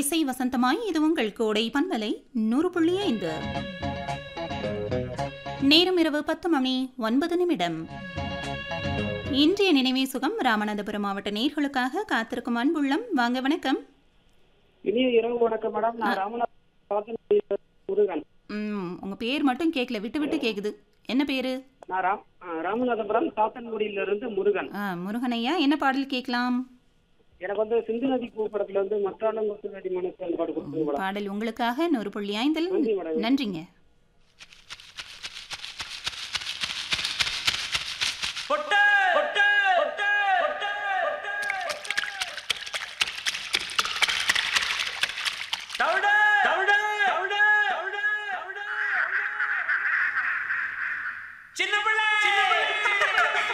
இசை வசந்தமாய் இது உங்கள் கோடை பண்பலை நூறு புள்ளி ஐந்து நேரம் இரவு பத்து மணி ஒன்பது நிமிடம் இன்றைய நினைவே சுகம் ராமநாதபுரம் மாவட்ட நேர்களுக்காக காத்திருக்கும் அன்புள்ளம் வாங்க வணக்கம் இனிய இரவு வணக்கம் மேடம் நான் ராமநாதன் முருகன் ம், உங்க பேர் மட்டும் கேட்கல விட்டு விட்டு கேக்குது என்ன பேரு நான் ராம் ஆ, ராமநாதபுரம் சாத்தன்குடியில இருந்து முருகன் ஆ, முருகனையா என்ன பாடல் கேட்கலாம் எனக்கு வந்து சிந்து நதி பூ படத்துல வந்து மற்றாளம் முத்துநடி மனசன் பாட்டு கொடுத்துருங்க மேடம் பாடல் உங்களுக்காக நூறு புள்ளி ஐந்தில் நன்றி மேடம் நன்றிங்க